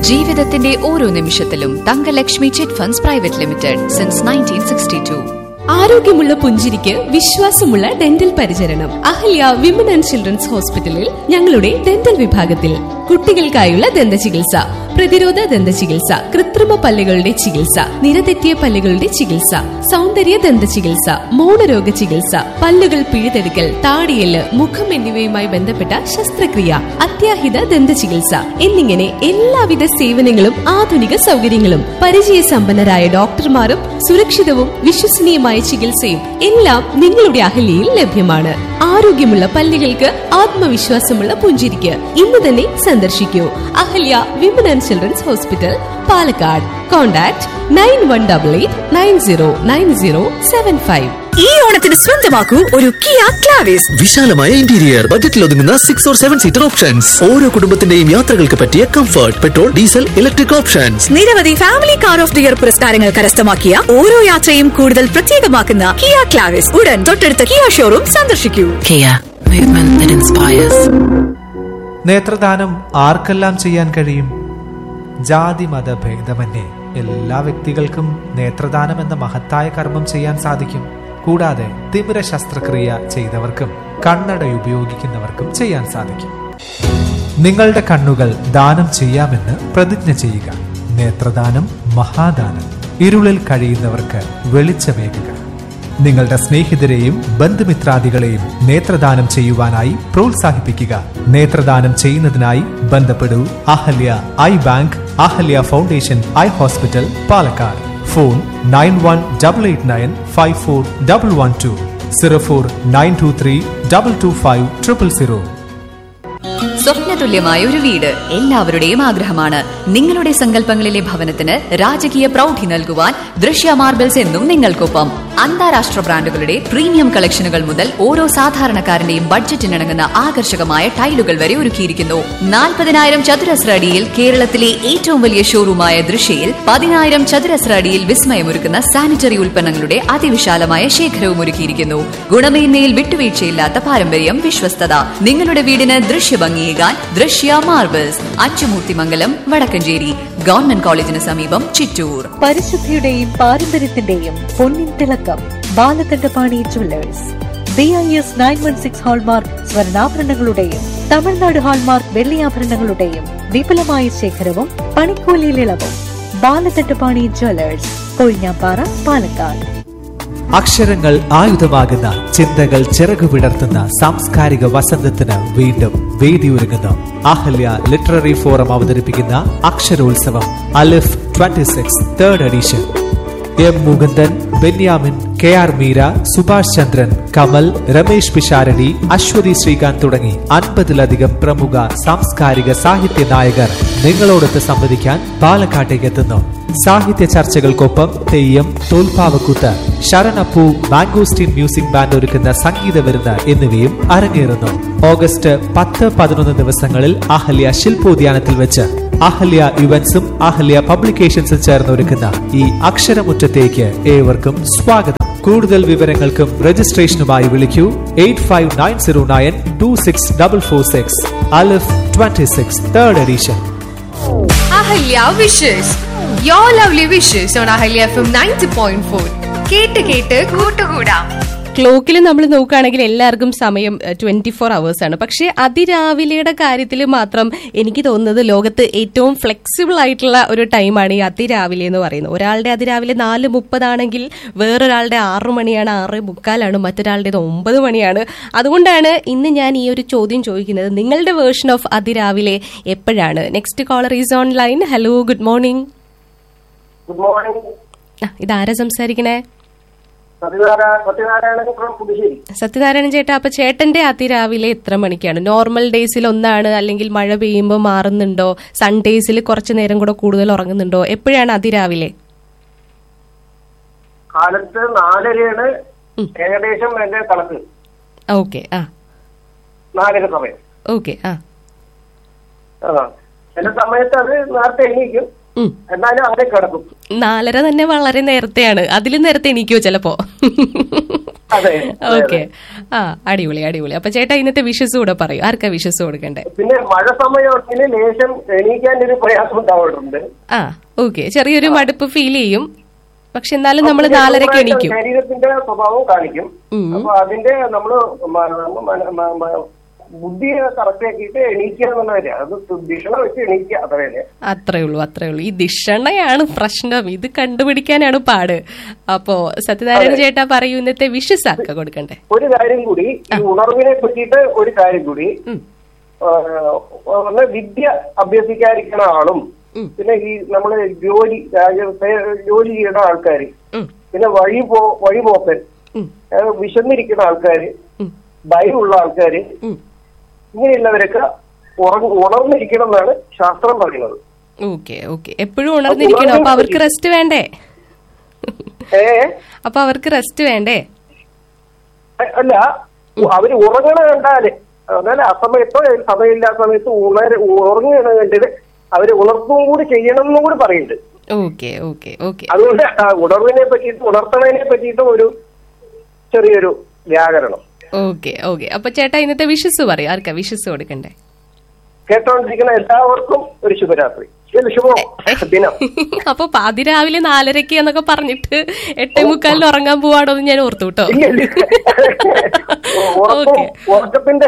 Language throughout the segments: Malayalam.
ജീവിതത്തിന്റെ ഓരോ നിമിഷത്തിലും Thangalakshmi Chit Funds Private Limited since nineteen sixty two ആരോഗ്യമുള്ള പുഞ്ചിരിക്ക് വിശ്വാസമുള്ള ഡെന്റൽ പരിചരണം അഹല്യ വിമൻ ആൻഡ് ചിൽഡ്രൻസ് ഹോസ്പിറ്റലിൽ ഞങ്ങളുടെ ഡെന്റൽ വിഭാഗത്തിൽ കുട്ടികൾക്കായുള്ള ദന്ത ചികിത്സ പ്രതിരോധ ദന്ത ചികിത്സ കൃത്രിമ പല്ലുകളുടെ ചികിത്സ നിരതെറ്റിയ പല്ലുകളുടെ ചികിത്സ സൗന്ദര്യ ദന്ത ചികിത്സ മൗനരോഗ ചികിത്സ പല്ലുകൾ പിഴുതെടുക്കൽ താടിയല് മുഖം എന്നിവയുമായി ബന്ധപ്പെട്ട ശസ്ത്രക്രിയ അത്യാഹിത ദന്ത ചികിത്സ എന്നിങ്ങനെ എല്ലാവിധ സേവനങ്ങളും ആധുനിക സൗകര്യങ്ങളും പരിചയസമ്പന്നരായ ഡോക്ടർമാരും സുരക്ഷിതവും വിശ്വസനീയമായ ചികിത്സയും എല്ലാം നിങ്ങളുടെ അഹല്യയിൽ ലഭ്യമാണ് ആരോഗ്യമുള്ള പല്ലുകൾക്ക് ആത്മവിശ്വാസമുള്ള പുഞ്ചിരിക്ക് ഇന്ന് തന്നെ സന്ദർശിക്കൂ Ahalya Women and Children's Hospital Palakkad contact nine one double eight nine zero nine zero seven five ഈ ഓണത്തിന് സ്വന്തമാക്കൂ ഒരു കിയ ക്ലാവിസ് വിശാലമായ ഇന്റീരിയർ ബജറ്റിൽ ഒതുങ്ങുന്ന six or seven seater options ഓരോ കുടുംബത്തിന്റെയും യാത്രകൾക്ക് പറ്റിയ comfort petrol diesel electric options നിരവധി family car of the year പുരസ്കാരങ്ങൾ കരസ്ഥമാക്കിയ ഓരോ യാത്രയും കൂടുതൽ പ്രത്യേകമാക്കുന്ന കിയ ക്ലാവിസ് ഉടൻ തൊട്ടടുത്ത കിയ ഷോറൂം സന്ദർശിക്കൂ Kia, movement that inspires. നേത്രദാനം ആർക്കെല്ലാം ചെയ്യാൻ കഴിയും ജാതി മത ഭേദമന്യേ എല്ലാ വ്യക്തികൾക്കും നേത്രദാനം എന്ന മഹത്തായ കർമ്മം ചെയ്യാൻ സാധിക്കും കൂടാതെ തിമിര ശസ്ത്രക്രിയ ചെയ്തവർക്കും കണ്ണട ഉപയോഗിക്കുന്നവർക്കും ചെയ്യാൻ സാധിക്കും നിങ്ങളുടെ കണ്ണുകൾ ദാനം ചെയ്യാമെന്ന് പ്രതിജ്ഞ ചെയ്യുക നേത്രദാനം മഹാദാനം ഇരുളിൽ കഴിയുന്നവർക്ക് വെളിച്ചമേകുക നിങ്ങളുടെ സ്നേഹിതരെയും ബന്ധുമിത്രാദികളെയും നേത്രദാനം ചെയ്യുവാനായി പ്രോത്സാഹിപ്പിക്കുക നേത്രദാനം ചെയ്യുന്നതിനായി ബന്ധപ്പെടൂ Ahalya eye bank Ahalya foundation eye hospital Palakkad phone nine one double eight nine five four double one two zero four nine two three double two five triple zero സ്വപ്നതുല്യമായ ഒരു വീട് എല്ലാവരുടെയും ആഗ്രഹമാണ് നിങ്ങളുടെ സങ്കല്പങ്ങളിലെ ഭവനത്തിന് രാജകീയ പ്രൗഢി നൽകുവാൻ ദൃശ്യ മാർബിൾസ് എന്നും നിങ്ങൾക്കൊപ്പം അന്താരാഷ്ട്ര ബ്രാൻഡുകളുടെ പ്രീമിയം കളക്ഷനുകൾ മുതൽ ഓരോ സാധാരണക്കാരന്റെയും ബഡ്ജറ്റിനിണങ്ങുന്ന ആകർഷകമായ ടൈലുകൾ വരെ ഒരുക്കിയിരിക്കുന്നു നാൽപ്പതിനായിരം ചതുരശ്ര അടിയിൽ കേരളത്തിലെ ഏറ്റവും വലിയ ഷോറൂമായ ദൃശ്യയിൽ പതിനായിരം ചതുരശ്ര അടിയിൽ വിസ്മയമൊരുക്കുന്ന സാനിറ്ററി ഉൽപ്പന്നങ്ങളുടെ അതിവിശാലമായ ശേഖരവും ഒരുക്കിയിരിക്കുന്നു ഗുണമേന്മയിൽ വിട്ടുവീഴ്ചയില്ലാത്ത പാരമ്പര്യം വിശ്വസ്തത നിങ്ങളുടെ വീടിന് ദൃശ്യഭംഗിയേകാൻ ദൃശ്യ മാർബിൾസ് അച്ചുമൂർത്തിമംഗലം വടക്കഞ്ചേരി ഗവൺമെന്റ് കോളേജിന് സമീപം ചിറ്റൂർ പരിശുദ്ധിയുടെയും പാരമ്പര്യത്തിന്റെയും പൊന്നിൻ തിളക്കം Balakandapani Jewellers B I S nine one six hallmark സ്വർണ്ണാഭരണങ്ങളുടെയും തമിഴ്നാട് ഹാൾമാർക്ക് വെള്ളിയാഭരണങ്ങളുടെയും വിപുലമായ ശേഖരവും പണിക്കൂലിയിൽ ഇളവും ബാലകണ്ഠപാണി ജുവല്ലേഴ്സ് കൊഴിഞ്ഞാപ്പാറ പാലക്കാട് അക്ഷരങ്ങൾ ആയുധമാകുന്ന ചിന്തകൾ ചിറകു വിടർത്തുന്ന സാംസ്കാരിക വസന്തത്തിന് വീണ്ടും വേദിയൊരുങ്ങുന്നു അഹല്യ ലിറ്റററി ഫോറം അവതരിപ്പിക്കുന്ന അക്ഷരോത്സവം Alif 26 six third edition M Mukundan Benyamin K R Meera Subhash Chandran Kamal Ramesh Pisharody Aswathy Sreekanth തുടങ്ങി അൻപതിലധികം പ്രമുഖ സാംസ്കാരിക സാഹിത്യ നായകർ നിങ്ങളോടൊത്ത് സംവദിക്കാൻ പാലക്കാട്ടേക്ക് എത്തുന്നു സാഹിത്യ ചർച്ചകൾക്കൊപ്പം തെയ്യം തോൽപ്പാവക്കൂത്ത് ശരണപ്പൂ മാംഗോസ്റ്റീൻ മ്യൂസിക് ബാൻഡ് ഒരുക്കുന്ന സംഗീത വിരുന്ന് എന്നിവയും അരങ്ങേറുന്നു ഓഗസ്റ്റ് പത്ത് പതിനൊന്ന് ദിവസങ്ങളിൽ അഹല്യ ശില്പോദ്യാനത്തിൽ വെച്ച് അഹല്യ ഇവന്റ്സും അഹല്യ പബ്ലിക്കേഷൻസും ചേർന്ന് ഒരുക്കുന്ന ഈ അക്ഷരമുറ്റത്തേക്ക് ഏവർക്കും സ്വാഗതം കൂടുതൽ വിവരങ്ങൾക്കും രജിസ്ട്രേഷനുമായി വിളിക്കൂ eight five nine zero nine two six double four six Alif twenty six third edition Ahalya wishes your lovely wishes on Ahalya F M ninety point four കേട്ട് കേട്ട് കൂട്ടുകൂടാം ക്ലോക്കിൽ നമ്മൾ നോക്കുകയാണെങ്കിൽ എല്ലാവർക്കും സമയം ട്വന്റി ഫോർ അവേഴ്സ് ആണ് പക്ഷേ അതിരാവിലെയുടെ കാര്യത്തിൽ മാത്രം എനിക്ക് തോന്നുന്നത് ലോകത്ത് ഏറ്റവും ഫ്ലെക്സിബിൾ ആയിട്ടുള്ള ഒരു ടൈമാണ് ഈ അതിരാവിലെ എന്ന് പറയുന്നത് ഒരാളുടെ അതിരാവിലെ നാല് മുപ്പതാണെങ്കിൽ വേറൊരാളുടെ ആറു മണിയാണ് ആറ് മുക്കാലാണ് മറ്റൊരാളുടേത് ഒമ്പത് മണിയാണ് അതുകൊണ്ടാണ് ഇന്ന് ഞാൻ ഈ ഒരു ചോദ്യം ചോദിക്കുന്നത് നിങ്ങളുടെ വേർഷൻ ഓഫ് അതിരാവിലെ എപ്പോഴാണ് next caller is on line hello good morning good morning ഇതാരാ സംസാരിക്കണേ സത്യനാരായണ സത്യനാരായണൻ ഫ്രം പുതുശ്ശേരി സത്യനാരായണൻ ചേട്ടാ അപ്പൊ ചേട്ടന്റെ അതിരാവിലെ എത്ര മണിക്കാണ് നോർമൽ ഡേയ്സിൽ ഒന്നാണ് അല്ലെങ്കിൽ മഴ പെയ്യുമ്പോൾ മാറുന്നുണ്ടോ സൺഡേസിൽ കുറച്ചു നേരം കൂടെ കൂടുതൽ ഉറങ്ങുന്നുണ്ടോ എപ്പോഴാണ് അതിരാവിലെ കാലത്ത് നാലരയാണ് ഏകദേശം എന്റെ കണക്ക് ഓക്കെ ആ നാലര സമയം ഓക്കെ ആ ആ ചില സമയത്ത് അത് നേരത്തെ എണീക്കും ഉം. എന്നാലും അവിടെ കിടക്കും നാലര തന്നെ വളരെ നേരത്തെയാണ് അതിലും നേരത്തെ എണീക്കോ ചിലപ്പോ അതെ ഓക്കെ ആ അടിപൊളി അടിപൊളി അപ്പൊ ചേട്ടാ ഇന്നത്തെ വിഷസ് കൂടെ പറയൂ ആർക്കാ വിഷസ് കൊടുക്കണ്ടേ പിന്നെ മഴ സമയത്തിന് ലേശം എണീക്കാൻ ഒരു പ്രയാസം ഉണ്ടാവാറുണ്ട് ആ ഓക്കെ ചെറിയൊരു മടുപ്പ് ഫീൽ ചെയ്യും പക്ഷെ എന്നാലും നമ്മൾ നാലരക്ക് എണീക്കും ശരീരത്തിന്റെ സ്വഭാവം കാണിക്കും ഉം. അപ്പൊ അതിന്റെ നമ്മള് മ- മ- മ- മ- ബുദ്ധിയെ കറക്റ്റ് ആക്കിയിട്ട് എണീക്കുക എന്നുള്ളവരെ അത് ദിഷണ വെച്ച് എണീക്കുക അത്രയല്ലേ അത്രേ ഉള്ളൂ അത്രേ ഉള്ളൂ ഈ ദിഷണയാണ് പ്രശ്നം ഇത് കണ്ടുപിടിക്കാനാണ് പാട് അപ്പോ സത്യനാരായണ ചേട്ടാ പറയൂ ഇന്നത്തെ വിഷസ് ആർക്കാ കൊടുക്കണ്ടേ ഒരു കാര്യം കൂടി ഈ ഉണർവിനെ പറ്റിയിട്ട് ഒരു കാര്യം കൂടി ഉം. ആ, ഒന്ന് വിദ്യ അഭ്യസിക്കാതിരിക്കുന്ന ആളും ഉം. പിന്നെ ഈ നമ്മള് ജോലി രാജ്യത്തെ ജോലി ചെയ്യുന്ന ആൾക്കാര് ഉം. പിന്നെ വഴി പോ വഴിപോക്കൻ ഉം. ആ, വിശന്നിരിക്കുന്ന ആൾക്കാര് ഉം. ഭയമുള്ള ആൾക്കാര് ഉം. ഇങ്ങനെയുള്ളവരൊക്കെ ഉറങ്ങ ഉണർന്നിരിക്കണം എന്നാണ് ശാസ്ത്രം പറയുന്നത് ഓക്കെ ഓക്കെ എപ്പോഴും ഉണർന്നിരിക്കണം അപ്പൊ അവർക്ക് റെസ്റ്റ് വേണ്ടേ ഏ അപ്പൊ അവർക്ക് റെസ്റ്റ് വേണ്ടേ അല്ല അവര് ഉറങ്ങണ കണ്ടാല് എന്നാൽ അസമയത്തോ സമയമില്ലാത്ത സമയത്ത് ഉണര ഉറങ്ങണ കണ്ടിട്ട് അവര് ഉണർത്തും കൂടി ചെയ്യണം എന്നും കൂടി പറയുന്നുണ്ട് ഓക്കെ ഓക്കെ ഓക്കെ അതുകൊണ്ട് ആ ഉണർവിനെ പറ്റിയിട്ട് ഉണർത്തണതിനെ പറ്റിയിട്ടും ഒരു ചെറിയൊരു വ്യാകരണം ഓക്കെ ഓക്കെ അപ്പൊ ചേട്ടാ ഇന്നത്തെ വിഷസ് പറയൂ ആർക്കാ വിഷസ് കൊടുക്കണ്ടേ കേട്ടോണ്ടിരിക്കുന്ന എല്ലാവർക്കും ഒരു ശുഭരാത്രി ശരി, ശുഭ ദിനം അപ്പൊ പാതിരാവിലെ നാലരക്ക് എന്നൊക്കെ പറഞ്ഞിട്ട് എട്ടേ മുക്കാലിന് ഉറങ്ങാൻ പോവാണോ എന്ന് ഞാൻ ഓർത്തു കേട്ടോ ഇല്ല, ഇല്ല. ഉറക്കം ഓക്കെ ഉറക്കത്തിന്റെ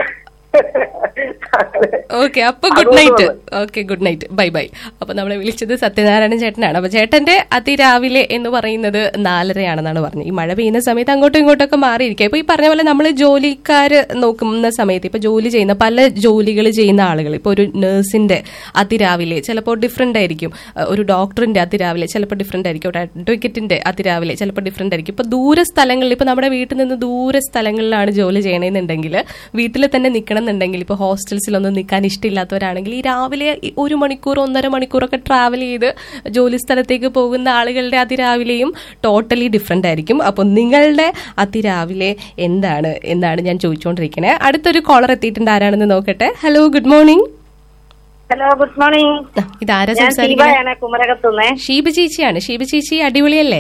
ഓക്കെ അപ്പൊ good night okay good night bye bye അപ്പൊ നമ്മളെ വിളിച്ചത് സത്യനാരായണൻ ചേട്ടനാണ് അപ്പൊ ചേട്ടന്റെ അതിരാവിലെ എന്ന് പറയുന്നത് നാലരയാണെന്നാണ് പറഞ്ഞത് ഈ മഴ പെയ്യുന്ന സമയത്ത് അങ്ങോട്ടും ഇങ്ങോട്ടൊക്കെ മാറിയിരിക്കുക ഇപ്പൊ ഈ പറഞ്ഞ പോലെ നമ്മൾ ജോലിക്കാര് നോക്കുന്ന സമയത്ത് ഇപ്പൊ ജോലി ചെയ്യുന്ന പല ജോലികൾ ചെയ്യുന്ന ആളുകൾ ഇപ്പൊ ഒരു നഴ്സിന്റെ അതിരാവിലെ ചിലപ്പോൾ ഡിഫറെന്റ് ആയിരിക്കും അഹ് ഒരു ഡോക്ടറിന്റെ അതിരാവിലെ ചിലപ്പോൾ ഡിഫറെന്റ് ആയിരിക്കും ഒരു അഡ്വക്കേറ്റിന്റെ അതിരാവിലെ ചിലപ്പോൾ ഡിഫറെന്റ് ആയിരിക്കും ഇപ്പൊ ദൂര സ്ഥലങ്ങളിൽ ഇപ്പൊ നമ്മുടെ വീട്ടിൽ നിന്ന് ദൂര സ്ഥലങ്ങളിലാണ് ജോലി ചെയ്യണമെന്നുണ്ടെങ്കിൽ വീട്ടിൽ തന്നെ നിൽക്കണം എന്നുണ്ടെങ്കിൽ ഇപ്പൊ ഹോസ്റ്റൽസിലൊന്നും നിൽക്കാൻ ഇഷ്ടമില്ലാത്തവരാണെങ്കിൽ ഈ രാവിലെ ഈ ഒരു മണിക്കൂർ ഒന്നര മണിക്കൂറൊക്കെ ട്രാവൽ ചെയ്ത് ജോലി സ്ഥലത്തേക്ക് പോകുന്ന ആളുകളുടെ അതിരാവിലെയും ടോട്ടലി ഡിഫറെന്റ് ആയിരിക്കും അപ്പൊ നിങ്ങളുടെ അതിരാവിലെ എന്താണ് എന്നാണ് ഞാൻ ചോദിച്ചുകൊണ്ടിരിക്കുന്നത് അടുത്തൊരു കോളർ എത്തിയിട്ടുണ്ട് ആരാണെന്ന് നോക്കട്ടെ hello good morning hello good morning ഇതാരാ ഞാൻ സംസാരിക്കുന്നത് ദീപയാണ് കുമരകത്തുനിന്ന് ഷീബ ചേച്ചിയാണ് ഷീബ ചേച്ചി അടിപൊളിയല്ലേ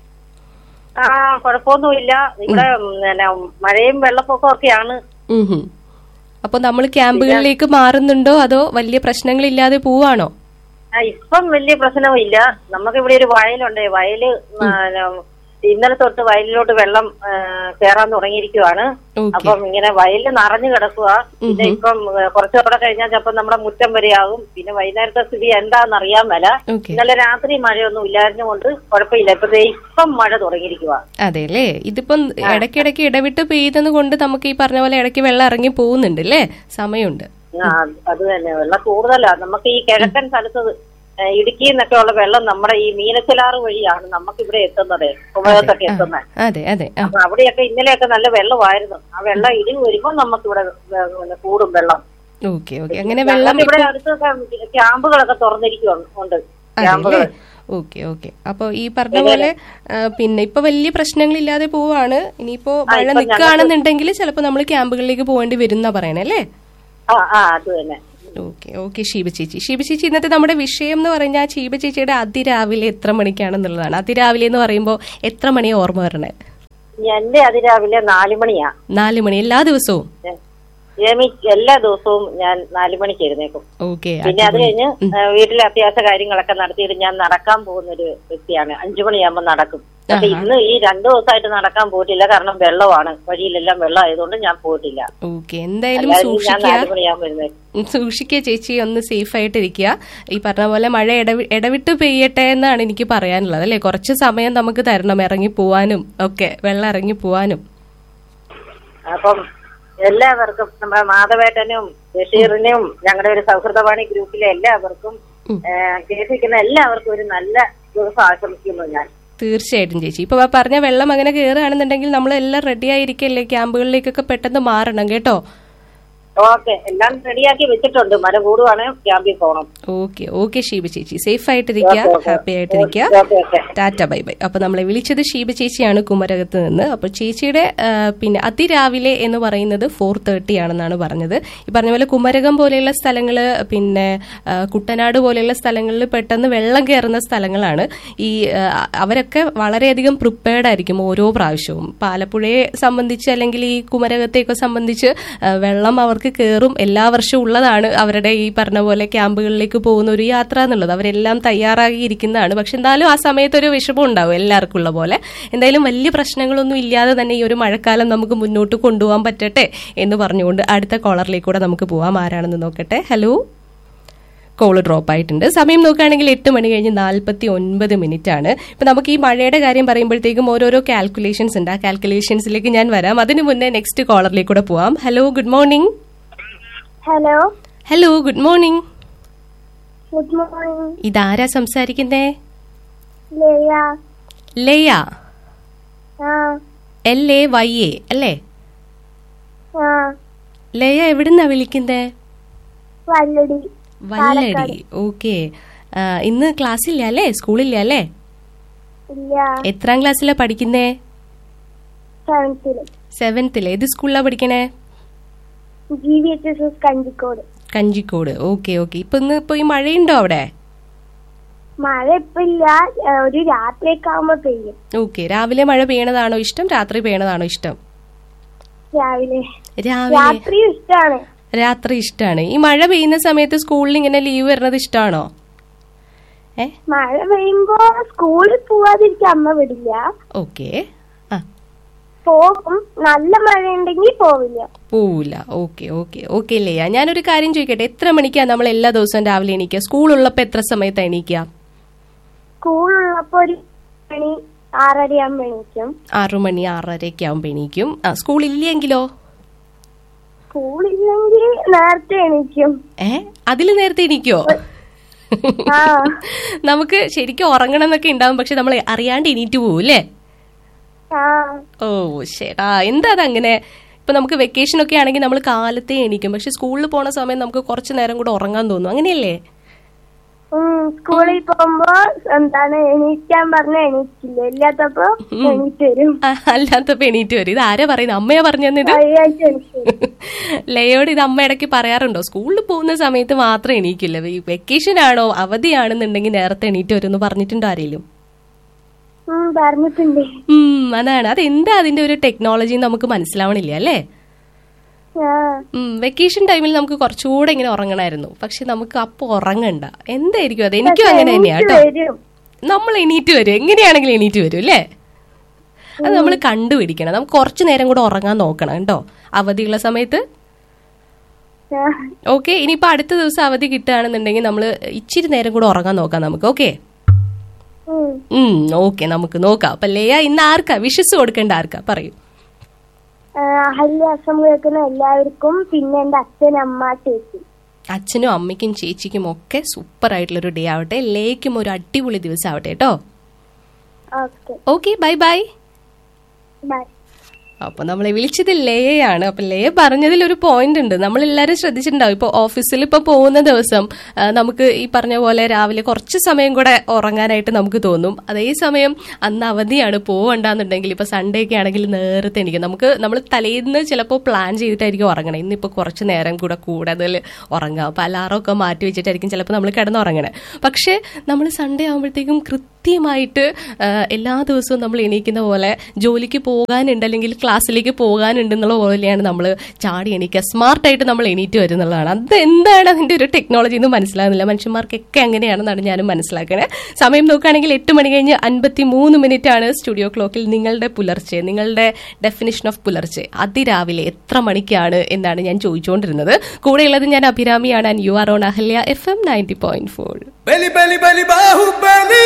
ആ കുഴപ്പമൊന്നുമില്ല ഇവിടെ ഉം, പിന്നെ മഴയും വെള്ളപ്പൊക്കവും ഒക്കെയാണ് ഉം ഹും. അപ്പൊ നമ്മൾ ക്യാമ്പുകളിലേക്ക് മാറുന്നുണ്ടോ അതോ വലിയ പ്രശ്നങ്ങളില്ലാതെ പോവാണോ ആ, ഇപ്പം വലിയ പ്രശ്നമില്ല നമുക്ക് ഇവിടെ ഒരു വയലുണ്ട് വയല് ആ, ഇന്നലെ തൊട്ട് വയലിലോട്ട് വെള്ളം ആ, കയറാൻ തുടങ്ങിയിരിക്കുവാണ് ഓക്കെ അപ്പം ഇങ്ങനെ വയലിൽ നിറഞ്ഞു കിടക്കുക പിന്നെ ഇപ്പം ആ, കുറച്ചുകൂടെ കഴിഞ്ഞാൽ ചിലപ്പോൾ നമ്മുടെ മുറ്റം വരെയാകും പിന്നെ വൈകുന്നേരത്തെ സ്ഥിതി എന്താണെന്ന് അറിയാൻ മേല ഓക്കെ ഇന്നലെ രാത്രി മഴയൊന്നും ഇല്ലായിരുന്നുകൊണ്ട് കുഴപ്പമില്ല ഇപ്പൊ ദേ ഇപ്പം മഴ തുടങ്ങിയിരിക്കുക അതെ അല്ലേ ഇതിപ്പം ഇടയ്ക്കിടയ്ക്ക് ഇടവിട്ട് പെയ്യുന്നത് കൊണ്ട് നമുക്ക് ഈ പറഞ്ഞ പോലെ ഇടയ്ക്ക് വെള്ളം ഇറങ്ങി പോകുന്നുണ്ട് അല്ലേ സമയമുണ്ട് ആ, അത് തന്നെ വെള്ളം കൂടുതലാ നമുക്ക് ഈ കിഴക്കൻ സ്ഥലത്ത് ഏ, ഇടുക്കിയിൽ നിന്നൊക്കെ ഉള്ള വെള്ളം നമ്മുടെ ഈ മീനച്ചിലാറ് വഴിയാണ് നമുക്ക് ഇവിടെ എത്തുന്നത് കുമരകത്തൊക്കെ എത്തുന്നത് അതെ അതെ ആ അപ്പൊ അവിടെയൊക്കെ ഇന്നലെയൊക്കെ നല്ല വെള്ളമായിരുന്നു ആ വെള്ളം ഇടിവ് വരുമ്പോൾ നമുക്ക് ഇവിടെ കൂടും വെള്ളം ഓക്കെ ഓക്കെ അങ്ങനെ വെള്ളം ഞങ്ങൾക്ക് ഇവിടെ അടുത്തൊക്കെ ക്യാമ്പുകളൊക്കെ തുറന്നിരിക്കുന്നുണ്ട് അതെ ക്യാമ്പുകൾ ഓക്കെ ഓക്കെ അപ്പൊ ഈ പറഞ്ഞ പോലെ ആ, പിന്നെ ഇപ്പൊ വലിയ പ്രശ്നങ്ങളില്ലാതെ പോവാണ് ഇനിയിപ്പോ മഴ ഇപ്പൊ നിൽക്കുകയാണെന്നുണ്ടെങ്കിൽ ചിലപ്പോ നമ്മൾ ക്യാമ്പുകളിലേക്ക് പോകേണ്ടി വരും എന്നാ പറയണേ അല്ലേ ആ ആ അത് തന്നെ ഓക്കെ ഓക്കെ ഷീബ ചേച്ചി ഷീബ ചേച്ചി ഇന്നത്തെ നമ്മുടെ വിഷയം എന്ന് പറഞ്ഞാൽ ഷീബ ചേച്ചിയുടെ അതിരാവിലെ എത്ര മണിക്കാണെന്നുള്ളതാണ് അതിരാവിലെ എന്ന് പറയുമ്പോൾ എത്ര മണിയാ ഓർമ്മ വരണേ എന്റെ അതിരാവിലെ നാലു മണിയാ നാല് മണി എല്ലാ ദിവസവും ഏമി എല്ലാ ദിവസവും ഞാൻ നാലു മണിക്ക് എഴുന്നേക്കും ഓക്കെ പിന്നെ അത് കഴിഞ്ഞ് ആ, വീട്ടിലെ അത്യാവശ്യ കാര്യങ്ങളൊക്കെ നടത്തിയിട്ട് ഞാൻ നടക്കാൻ പോകുന്ന ഒരു വ്യക്തിയാണ് അഞ്ചു മണിയാകുമ്പോൾ നടക്കും പക്ഷെ ഇന്ന് ഈ രണ്ടു ദിവസമായിട്ട് നടക്കാൻ പോയിട്ടില്ല കാരണം വെള്ളമാണ് വഴിയിലെല്ലാം വെള്ളം ആയതുകൊണ്ട് ഞാൻ പോയിട്ടില്ല ഓക്കെ എന്തായാലും അല്ലാതെ ഞാൻ സൂക്ഷിക്കുക നാലു മണിയാകുമ്പോൾ എഴുന്നേക്കും സൂക്ഷിക്കുക ചേച്ചി ഒന്ന് സേഫ് ആയിട്ടിരിക്കുക ഈ പറഞ്ഞ പോലെ മഴ ഇടവി ഇടവിട്ട് പെയ്യട്ടെ എന്നാണ് എനിക്ക് പറയാനുള്ളത് അല്ലെ കുറച്ച് സമയം നമുക്ക് തരണം ഇറങ്ങി പോവാനും ഒക്കെ വെള്ളം ഇറങ്ങി പോവാനും അപ്പം എല്ലാവർക്കും നമ്മുടെ മാധവേട്ടനും ബഷീറിനും ഞങ്ങളുടെ ഒരു സൗഹൃദവാണി ഗ്രൂപ്പിലെ എല്ലാവർക്കും ആ, കേൾപ്പിക്കുന്ന എല്ലാവർക്കും ഒരു നല്ല ദിവസം ആശംസിക്കുന്നു ഞാൻ തീർച്ചയായിട്ടും ചേച്ചി ഇപ്പൊ പറഞ്ഞ വെള്ളം അങ്ങനെ കയറുകയാണെന്നുണ്ടെങ്കിൽ നമ്മൾ എല്ലാം റെഡി ആയിരിക്കല്ലേ ക്യാമ്പുകളിലേക്കൊക്കെ പെട്ടെന്ന് മാറണം കേട്ടോ ഓക്കെ എല്ലാം റെഡിയാക്കി വെച്ചിട്ടുണ്ട് മഴ കൂടുവാണ് ക്യാമ്പിൽ പോകണം ഓക്കെ ഓക്കെ ഷീബ ചേച്ചി സേഫ് ആയിട്ടിരിക്കുക ഓക്കെ, ഓക്കെ. ഹാപ്പി ആയിട്ടിരിക്കുക okay, okay. Tata bye bye അപ്പൊ നമ്മളെ വിളിച്ചത് ഷീബ ചേച്ചിയാണ് കുമരകത്ത് നിന്ന് അപ്പൊ ചേച്ചിയുടെ ആ, പിന്നെ അതിരാവിലെ എന്ന് പറയുന്നത് ഫോർ തേർട്ടി ആണെന്നാണ് പറഞ്ഞത് ഈ പറഞ്ഞ പോലെ കുമരകം പോലെയുള്ള സ്ഥലങ്ങള് പിന്നെ ആ, കുട്ടനാട് പോലെയുള്ള സ്ഥലങ്ങളിൽ പെട്ടെന്ന് വെള്ളം കയറുന്ന സ്ഥലങ്ങളാണ് ഈ ആ, അവരൊക്കെ വളരെയധികം പ്രിപ്പയർഡ് ആയിരിക്കും ഓരോ പ്രാവശ്യവും ഇപ്പൊ ആലപ്പുഴയെ സംബന്ധിച്ച് അല്ലെങ്കിൽ ഈ കുമരകത്തെയൊക്കെ സംബന്ധിച്ച് ആ, വെള്ളം അവർക്ക് കയറും എല്ലാ വർഷവും ഉള്ളതാണ് അവരുടെ ഈ പറഞ്ഞ പോലെ ക്യാമ്പുകളിലേക്ക് പോകുന്ന ഒരു യാത്ര എന്നുള്ളത് അവരെല്ലാം തയ്യാറാക്കി ഇരിക്കുന്നതാണ് പക്ഷെ എന്തായാലും ആ സമയത്ത് ഒരു വിഷമം ഉണ്ടാവും എല്ലാവർക്കും ഉള്ള പോലെ എന്തായാലും വലിയ പ്രശ്നങ്ങളൊന്നും ഇല്ലാതെ തന്നെ ഈ ഒരു മഴക്കാലം നമുക്ക് മുന്നോട്ട് കൊണ്ടുപോകാൻ പറ്റട്ടെ എന്ന് പറഞ്ഞുകൊണ്ട് അടുത്ത കോളറിലേക്ക് കൂടെ നമുക്ക് പോവാം ആരാണെന്ന് നോക്കട്ടെ ഹലോ കോള് ഡ്രോപ്പ് ആയിട്ടുണ്ട് സമയം നോക്കുകയാണെങ്കിൽ എട്ട് മണി കഴിഞ്ഞ് നാൽപ്പത്തി ഒൻപത് മിനിറ്റ് ആണ് ഇപ്പൊ നമുക്ക് ഈ മഴയുടെ കാര്യം പറയുമ്പോഴത്തേക്കും ഓരോരോ കാൽക്കുലേഷൻസ് ഉണ്ട് ആ കാൽക്കുലേഷൻസിലേക്ക് ഞാൻ വരാം അതിന് മുന്നേ നെക്സ്റ്റ് കോളറിലേക്ക് കൂടെ പോവാം hello good morning hello hello good morning good morning ഇതാരാ സംസാരിക്കുന്നേ ലേയ ലയ ആ എൽ എ വൈ എ അല്ലേ ആ ലയ എവിടുന്നാ വിളിക്കുന്നേ വല്ലടി വല്ലടി ഓക്കെ ഇന്ന് ക്ലാസ് ഇല്ല അല്ലേ സ്കൂളില്ല അല്ലേ ഇല്ല എത്രാം ക്ലാസ്സിലാ പഠിക്കുന്നേ സെവൻത്തില് സെവൻത്തിൽ ഏത് സ്കൂളിലാ പഠിക്കണേ G V H S S Kanjikode Kanjikode okay okay ഇപ്പൊ ഇന്ന് ഇപ്പൊ ഈ മഴയുണ്ടോ അവിടെ മഴ ഇപ്പൊ ഇല്ല ഏ, ഒരു രാത്രിയൊക്കെ ആവുമ്പോ പെയ്യും ഓക്കെ രാവിലെ മഴ പെയ്യണതാണോ ഇഷ്ടം രാത്രി പെയ്യണതാണോ ഇഷ്ടം രാവിലെ രാവിലെ രാത്രി ഇഷ്ടാണ് രാത്രി ഇഷ്ടമാണ് ഈ മഴ പെയ്യുന്ന സമയത്ത് സ്കൂളിൽ ഇങ്ങനെ ലീവ് വരുന്നത് ഇഷ്ടമാണോ ഏ മഴ പെയ്യുമ്പോ സ്കൂളിൽ പോവാതിരിക്കാൻ അമ്മ വിടില്ല ഓക്കെ ആ പോകും നല്ല മഴ ഉണ്ടെങ്കിൽ പോവില്ല പോവില്ല ഓക്കെ ഓക്കെ ഓക്കെ ലേയ ഞാനൊരു കാര്യം ചോദിക്കട്ടെ എത്ര മണിക്കാ നമ്മൾ എല്ലാ ദിവസവും രാവിലെ എണീക്കുക സ്കൂളുള്ളപ്പോ എത്ര സമയത്താ എണീക്കുക സ്കൂളുള്ളപ്പോ ഒരു മണി ആറരയാകുമ്പോ എണീക്കും ആറു മണി ആറരയൊക്കെ ആവുമ്പോ എണീക്കും ആ സ്കൂൾ ഇല്ലെങ്കിലോ സ്കൂളില്ലെങ്കിൽ നേരത്തെ എണീക്കും ഏ അതിൽ നേരത്തെ എണീക്കോ ആ നമുക്ക് ശരിക്കും ഉറങ്ങണം എന്നൊക്കെ ഉണ്ടാവും പക്ഷെ നമ്മൾ അറിയാണ്ട് എണീറ്റ് പോവും അല്ലേ ആ ഓ ശരിടാ എന്താ അതങ്ങനെ ഇപ്പൊ നമുക്ക് വെക്കേഷൻ ഒക്കെ ആണെങ്കിൽ നമ്മൾ കാലത്തെ എണീക്കും പക്ഷെ സ്കൂളിൽ പോണ സമയം നമുക്ക് കുറച്ച് നേരം കൂടെ ഉറങ്ങാൻ തോന്നും അങ്ങനെയല്ലേ ഉം, സ്കൂളിൽ പോകുമ്പോ എന്താണ് എണീക്കാൻ പറഞ്ഞ എണീക്കില്ല ഇല്ലാത്തപ്പോ എണീറ്റ് വരും ആ, അല്ലാത്തപ്പോ എണീറ്റ് വരും ഇത് ആരാ പറയുന്നത് അമ്മയാ പറഞ്ഞു തന്നത് വൈകിട്ട് എണീറ്റ് വരും. ലയോട് ഇത് അമ്മ ഇടയ്ക്ക് പറയാറുണ്ടോ സ്കൂളിൽ പോകുന്ന സമയത്ത് മാത്രം എണീക്കില്ല ഈ വെക്കേഷൻ ആണോ അവധിയാണെന്നുണ്ടെങ്കിൽ നേരത്തെ എണീറ്റ് വരും എന്ന് പറഞ്ഞിട്ടുണ്ടോ ആരെങ്കിലും ഉം, പറഞ്ഞിട്ടുണ്ട് ഉം അതാണ് അതെന്താ അതിന്റെ ഒരു ടെക്നോളജി നമുക്ക് മനസ്സിലാവണില്ല അല്ലേ ആ വെക്കേഷൻ ടൈമിൽ നമുക്ക് കുറച്ചുകൂടെ ഇങ്ങനെ ഉറങ്ങണമായിരുന്നു പക്ഷെ നമുക്ക് അപ്പൊ ഉറങ്ങണ്ട എന്തായിരിക്കും അത് എനിക്കും അങ്ങനെ തന്നെയാ എണീറ്റ് കേട്ടോ വരും നമ്മൾ എണീറ്റ് വരും എങ്ങനെയാണെങ്കിലും എണീറ്റ് വരും അല്ലേ അത് നമ്മൾ കണ്ടുപിടിക്കണം നമുക്ക് കുറച്ചു നേരം കൂടെ ഉറങ്ങാൻ നോക്കണം കേട്ടോ അവധിയുള്ള സമയത്ത് ആ, ഓക്കെ ഇനിയിപ്പോ അടുത്ത ദിവസം അവധി കിട്ടുകയാണെന്നുണ്ടെങ്കിൽ നമ്മൾ ഇച്ചിരി നേരം കൂടെ ഉറങ്ങാൻ നോക്കാം നമുക്ക് ഓക്കെ ഉം. ഉം ഓക്കെ നമുക്ക് നോക്കാം അപ്പൊ ലേയ ഇന്ന് ആർക്കാ വിശ്വസ് കൊടുക്കേണ്ട ആർക്കാ പറയൂ ആ, അഹല്യാസം കേൾക്കുന്ന എല്ലാവർക്കും പിന്നെ എന്റെ അച്ഛൻ അമ്മ ചേച്ചി അച്ഛനും അമ്മയ്ക്കും ചേച്ചിക്കും ഒക്കെ സൂപ്പർ ആയിട്ടുള്ള ഒരു ഡേ ആവട്ടെ ലേക്കും ഒരു അടിപൊളി ദിവസം ആവട്ടെ കേട്ടോ okay okay bye bye bye അപ്പൊ നമ്മളെ വിളിച്ചത് ലേയാണ് അപ്പൊ ലേ പറഞ്ഞതിൽ ഒരു പോയിന്റ് ഉണ്ട് നമ്മൾ എല്ലാവരും ശ്രദ്ധിച്ചിട്ടുണ്ടാവും ഇപ്പൊ ഓഫീസിൽ ഇപ്പൊ പോകുന്ന ദിവസം ആ, നമുക്ക് ഈ പറഞ്ഞ പോലെ രാവിലെ കുറച്ച് സമയം കൂടെ ഉറങ്ങാനായിട്ട് നമുക്ക് തോന്നും അതേസമയം അന്ന് അവധിയാണ് പോവണ്ടെന്നുണ്ടെങ്കിൽ ഇപ്പൊ സൺഡേ ഒക്കെ ആണെങ്കിൽ നേരത്തെ എനിക്ക് നമുക്ക് നമ്മൾ തലേന്ന് ചിലപ്പോൾ പ്ലാൻ ചെയ്തിട്ടായിരിക്കും ഉറങ്ങണം ഇന്നിപ്പോ കുറച്ച് നേരം കൂടെ കൂടുതൽ ഉറങ്ങാം അപ്പൊ അലാറം ഒക്കെ മാറ്റി വെച്ചിട്ടായിരിക്കും ചിലപ്പോൾ നമ്മൾ കിടന്ന് ഉറങ്ങണേ പക്ഷേ നമ്മൾ സൺഡേ ആകുമ്പോഴത്തേക്കും കൃത്യമായിട്ട് ആ, എല്ലാ ദിവസവും നമ്മൾ എണീക്കുന്ന പോലെ ജോലിക്ക് പോകാനുണ്ട് അല്ലെങ്കിൽ ക്ലാസ്സിലേക്ക് പോകാനുണ്ട് എന്നുള്ള പോലെയാണ് നമ്മൾ ചാടി എണീക്കുക സ്മാർട്ടായിട്ട് നമ്മൾ എണീറ്റ് വരുന്നുള്ളതാണ് അത് എന്താണ് അതിന്റെ ഒരു ടെക്നോളജി എന്ന് മനസ്സിലാകുന്നില്ല മനുഷ്യന്മാർക്കൊക്കെ അങ്ങനെയാണെന്നാണ് ഞാൻ മനസ്സിലാക്കണേ സമയം നോക്കുകയാണെങ്കിൽ എട്ട് മണി കഴിഞ്ഞ് അൻപത്തി മൂന്ന് മിനിറ്റ് ആണ് സ്റ്റുഡിയോ ക്ലോക്കിൽ നിങ്ങളുടെ പുലർച്ചെ നിങ്ങളുടെ ഡെഫിനിഷൻ ഓഫ് പുലർച്ചെ അതിരാവിലെ എത്ര മണിക്കാണ് എന്നാണ് ഞാൻ ചോദിച്ചുകൊണ്ടിരുന്നത് കൂടെയുള്ളത് ഞാൻ അഭിരാമിയാണ് and you are on Ahalya F M ninety point four ബലി ബലി ബലി ബാഹുബലി